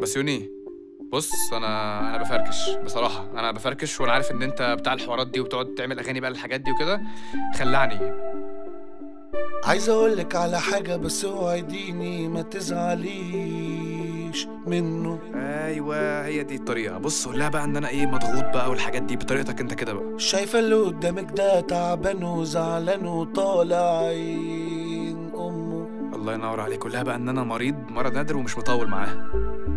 بس يوني بص انا انا بفركش بصراحه انا بفركش وانا عارف ان انت بتاع الحوارات دي وبتقعد تعمل اغاني بقى للحاجات دي وكده خلعني عايز اقولك على حاجة بس اوعديني ما تزعليش منه ايوه هي دي الطريقه بص قول لها بقى ان انا ايه مضغوط بقى والحاجات دي بطريقتك انت كده بقى شايفة اللي قدامك ده تعبان وزعلان وطالع عين امه الله ينور عليك قول لها بقى ان انا مريض مرض نادر ومش مطول معاه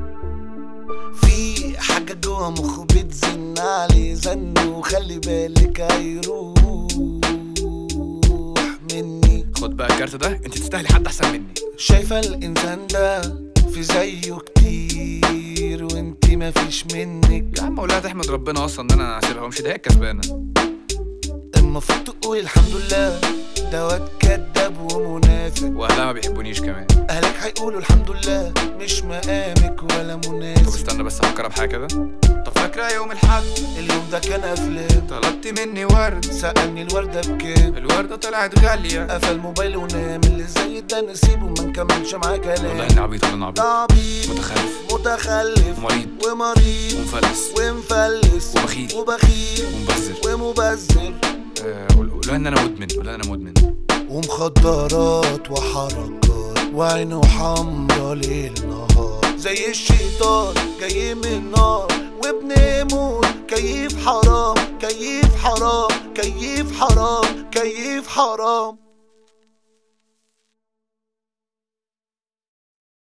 في حاجة جوا مخه بتزن عليه زن وخلي بالك هيروح مني خد بقى الكارت ده انت تستاهلي حد احسن مني شايفة الإنسان ده في زيه كتير وانتي مفيش منك يا عم قول لها تحمد ربنا اصلا ان انا هسيبها ومش ده هي الكسبانه المفروض تقول الحمد لله ده واد كداب ومنافق واهلها ما بيحبونيش كمان أهلك هيقولوا الحمد لله مش مقامك ولا طب مناسب استنى بس افكرها بحاجه كده طب فاكره يوم الحد اليوم ده كان أفلام طلبت مني ورد سألني الوردة بكام الوردة طلعت غالية قفل موبايله ونام اللي زي ده نسيبه ما نكملش معاه والله كلام اني عبيط والله اني ده عبيط عبيط متخلف متخلف ومريض ومريض ومفلس ومفلس وبخيل. وبخيل ومبذر ومبذر آه، قول قول لها ان انا مدمن قول لها ان انا مدمن ومخدرات وحركات وعينه حمرا ليل نهار زي الشيطان جاي من النار وبنموت كيف حرام كيف حرام كيف حرام كيف حرام